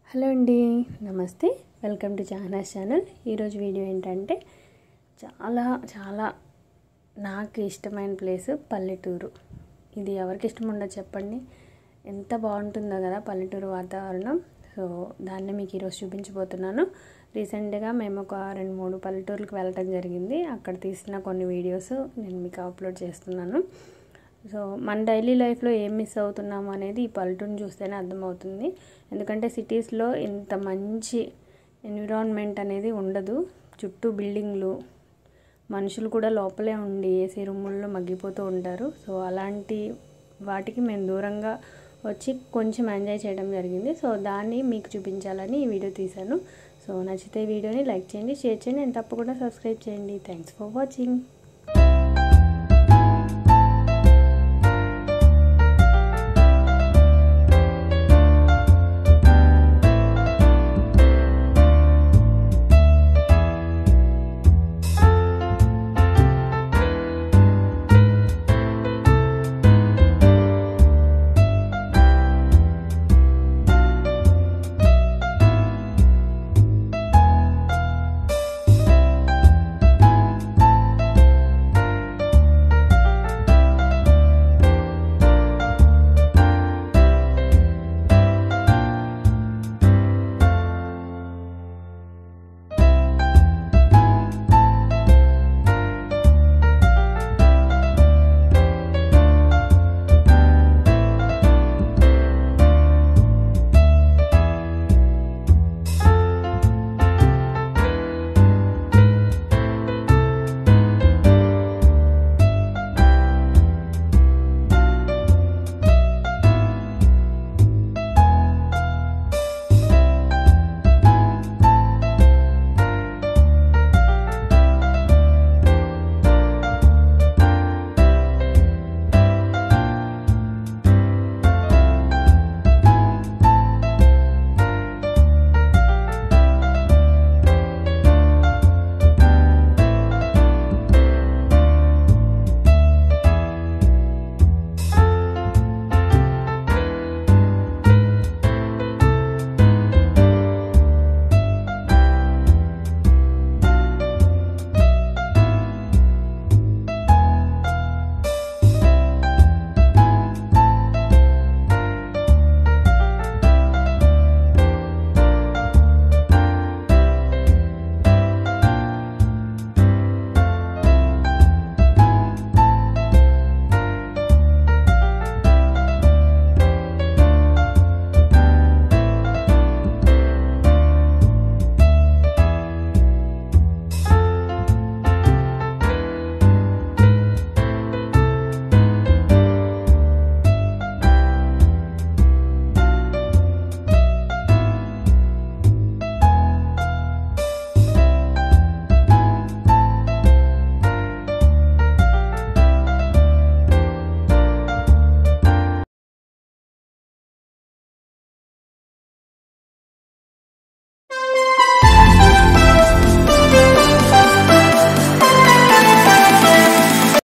hello అండి నమస్తే welcome to చాహనాస్ ఛానల్ ఈరోజు వీడియో ఏంటంటే చాలా చాలా నాకు ఇష్టమైన ప్లేస్ పల్లెటూరు ఇది ఎవరికి ఇష్టం ఉండదు చెప్పండి ఎంత బాగుంటుందో కదా పల్లెటూరు వాతావరణం సో దాన్ని మీకు ఈరోజు చూపించబోతున్నాను రీసెంట్గా మేము ఒక రెండు మూడు పల్లెటూర్లకు వెళ్ళటం జరిగింది అక్కడ తీసిన కొన్ని వీడియోస్ నేను మీకు అప్లోడ్ చేస్తున్నాను సో మన డైలీ లైఫ్లో ఏం మిస్ అవుతున్నాము అనేది ఈ పల్లెటూరుని చూస్తేనే అర్థమవుతుంది ఎందుకంటే సిటీస్లో ఇంత మంచి ఎన్విరాన్మెంట్ అనేది ఉండదు చుట్టూ బిల్డింగ్లు మనుషులు కూడా లోపలే ఉండి ఏసీ రూముల్లో మగ్గిపోతూ ఉంటారు సో అలాంటి వాటికి మేము దూరంగా వచ్చి కొంచెం ఎంజాయ్ చేయడం జరిగింది సో దాన్ని మీకు చూపించాలని ఈ వీడియో తీశాను సో నచ్చితే ఈ వీడియోని లైక్ చేయండి షేర్ చేయండి అండ్ తప్పకుండా సబ్స్క్రైబ్ చేయండి థ్యాంక్స్ ఫర్ వాచింగ్